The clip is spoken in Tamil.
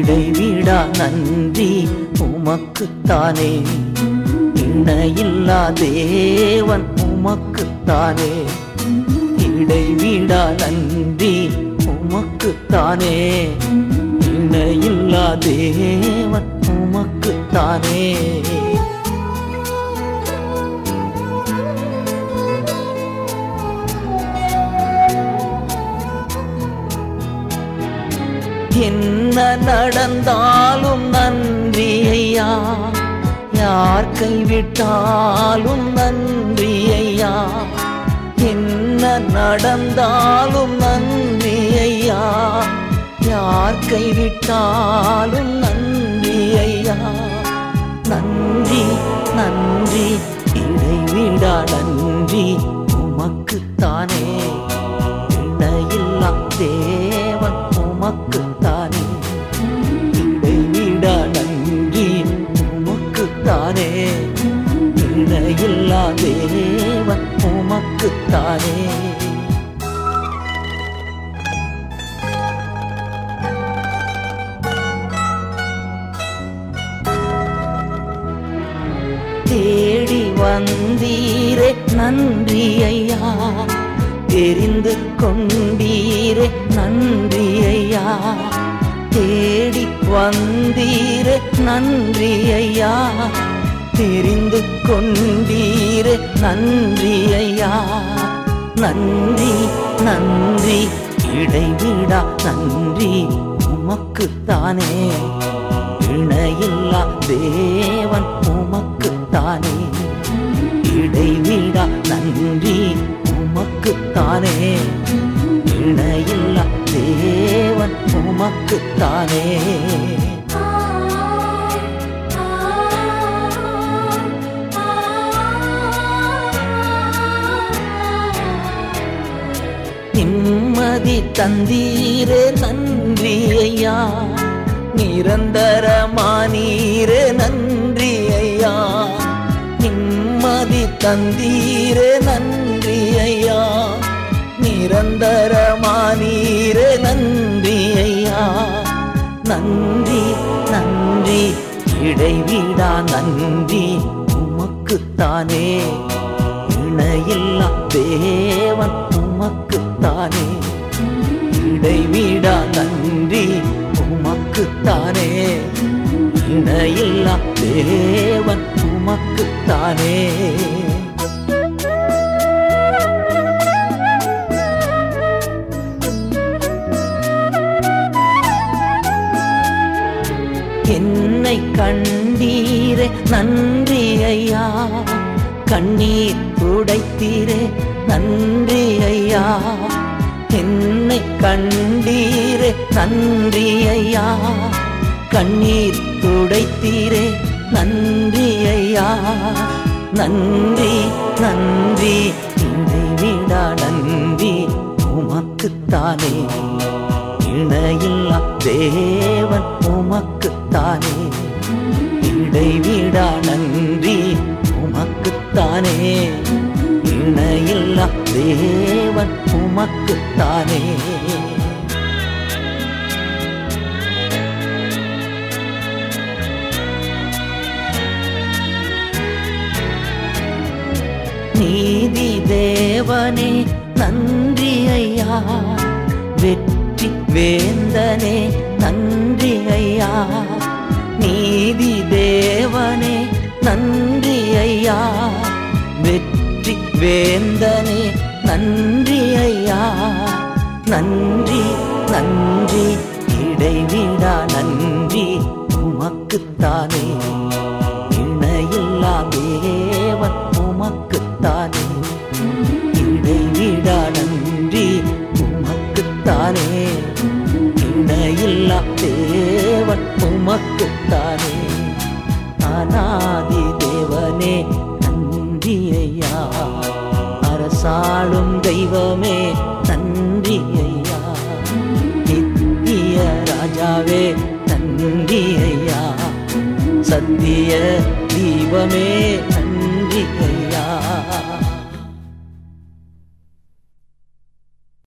இடைவிடா நன்றி உமக்குத்தானே இணையில்லா தேவன் உமக்குத்தானே இடைவிடா நன்றி உமக்குத்தானே இணையில்லா தேவன் உமக்குத்தானே என்ன நடந்தாலும் நன்றி ஐயா யார் கைவிட்டாலும் நன்றி ஐயா என்ன நடந்தாலும் நன்றி ஐயா யார் கைவிட்டாலும் நன்றி ஐயா நன்றி நன்றி இடைவிடா நன்றி உமக்குத்தானே இணையில்லா தேவன் உமக்குத்தானே இடைவிடா நன்றி உமக்குத்தானே இணையில்லா தேவன் உமக்குத்தானே தேடி வந்தீரே நன்றி ஐயா தெரிந்து கொண்டீரே நன்றி ஐயா தேடி வந்தீரே நன்றி ஐயா தெரிந்து கொண்டீரே நன்றி ஐயா நன்றி நன்றி இடைவிடா நன்றி உமக்குத்தானே இணையில்லா தேவன் உமக்குத்தானே இடைவிடா நன்றி உமக்குத்தானே இணையில்லா தேவன் உமக்குத்தானே நிம்மதி தந்தீரே நன்றி ஐயா நிரந்தரமானீரே நன்றி ஐயா நிம்மதி தந்தீரே நன்றி ஐயா நிரந்தரமானீரே நன்றி ஐயா நன்றி நன்றி இடைவிடா நன்றி உமக்குத்தானே இணையில்லா தேவன் உமக்குத்தானே இடைவிடா நன்றி உமக்குத்தானே இணையில்லா தேவன் உமக்குத்தானே என்னை கண்டீரே நன்றி ஐயா கண்ணீர் துடைத்தீரே நன்றி ஐயா என்னை கண்டீரே நன்றி ஐயா கண்ணீர் துடைத்தீரே நன்றி ஐயா நன்றி நன்றி இடைவிடா நன்றி உமக்குத்தானே இணையில்லா தேவன் உமக்குத்தானே இடைவிடா நன்றி உமக்குத்தானே இணையில்லா தேவன் உமக்குத்தானே நீதி தேவனே நன்றி ஐயா வெற்றி வேந்தனே நன்றி ஐயா நீதி தேவனே நன்றி ஐயா வெற்றி வேந்தனே நன்றி ஐயா நன்றி நன்றி இடைவிடா நன்றி உமக்குத்தானே இணையில்லா தேவன் உமக்குத்தானே இடைவிடா நன்றி உமக்குத்தானே இணையில்லா தேவன் உமக்குத்தானே அநாதி தேவனே நன்றி ஐயா அரசாளும் தெய்வமே நன்றி ஐயா நித்திய ராஜாவே நன்றி ஐயா சத்திய தீபமே நன்றி